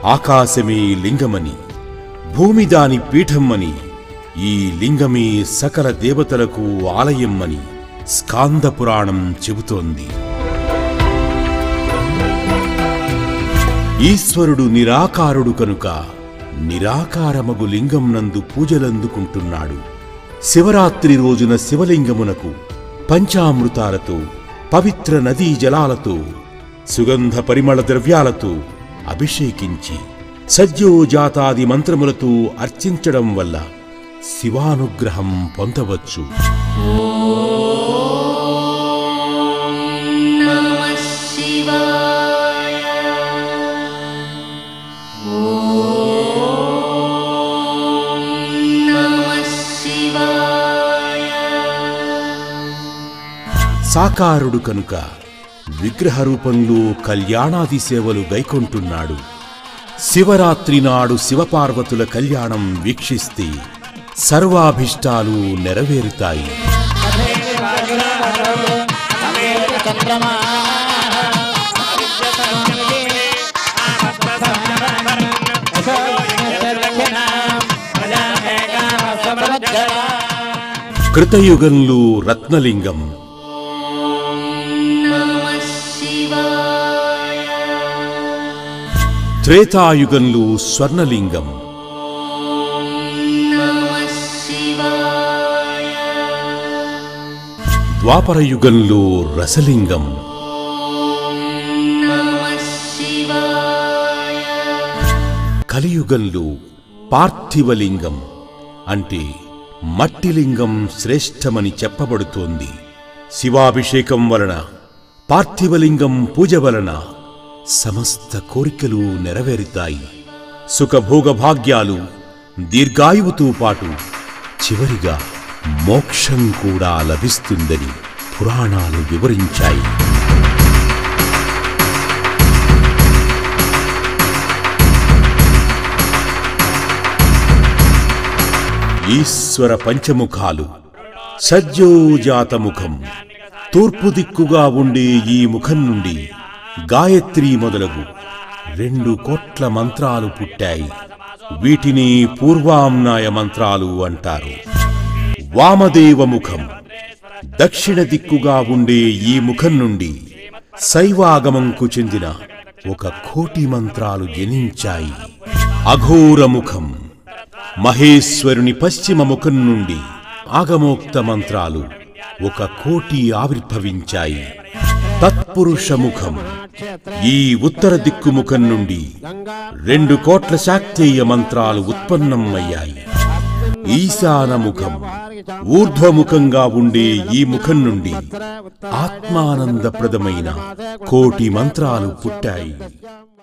ఆకాశమే లింగమని భూమి దాని పీఠమ్మని ఈ లింగమే సకల దేవతలకు ఆలయమని స్కాంద పురాణం చెబుతోంది ఈశ్వరుడు నిరాకారుడు కనుక నిరాకారమగు లింగం నందు పూజలందుకుంటున్నాడు శివరాత్రి రోజున శివలింగమునకు పంచామృతాలతో పవిత్ర నదీ జలాలతో సుగంధ పరిమళ ద్రవ్యాలతో అభిషేకించి సజ్జోజాతాది మంత్రములతో అర్చించడం వల్ల శివానుగ్రహం పొందవచ్చు సాకారుడు కనుక విగ్రహ రూపంలో కళ్యాణాది సేవలు గైకొంటున్నాడు శివరాత్రి నాడు శివపార్వతుల కళ్యాణం వీక్షిస్తే సర్వాభిష్టాలు నెరవేరుతాయి కృతయుగంలో రత్నలింగం త్రేతాయుగంలో స్వర్ణలింగం ద్వాపర యుగంలో రసలింగం కలియుగంలో పార్థివలింగం అంటే మట్టిలింగం శ్రేష్టమని చెప్పబడుతోంది శివాభిషేకం వలన పార్థివలింగం పూజ వలన సమస్త కోరికలు నెరవేరుతాయి సుఖభోగభాగ్యాలు దీర్ఘాయువుతో పాటు చివరిగా మోక్షం కూడా లభిస్తుందని పురాణాలు వివరించాయి ఈశ్వర పంచముఖాలు సజ్జోజాతముఖం తూర్పు దిక్కుగా ఉండే ఈ ముఖం నుండి గాయత్రి మొదలగు రెండు కోట్ల మంత్రాలు పుట్టాయి వీటిని పూర్వామ్నాయ మంత్రాలు అంటారు వామదేవ ముఖం దక్షిణ దిక్కుగా ఉండే ఈ ముఖం నుండి శైవాగమంకు చెందిన ఒక కోటి మంత్రాలు జనించాయి అఘోర ముఖం మహేశ్వరుని పశ్చిమ ముఖం నుండి ఆగమోక్త మంత్రాలు ఒక కోటి ఆవిర్భవించాయి తత్పురుష ముఖం ఈ ఉత్తర దిక్కు ముఖం నుండి రెండు కోట్ల శాక్తేయ మంత్రాలు ఉత్పన్నం అయ్యాయి ఈశాన ముఖం ఊర్ధ్వముఖంగా ఉండే ఈ ముఖం నుండి ఆత్మానందప్రదమైన కోటి మంత్రాలు పుట్టాయి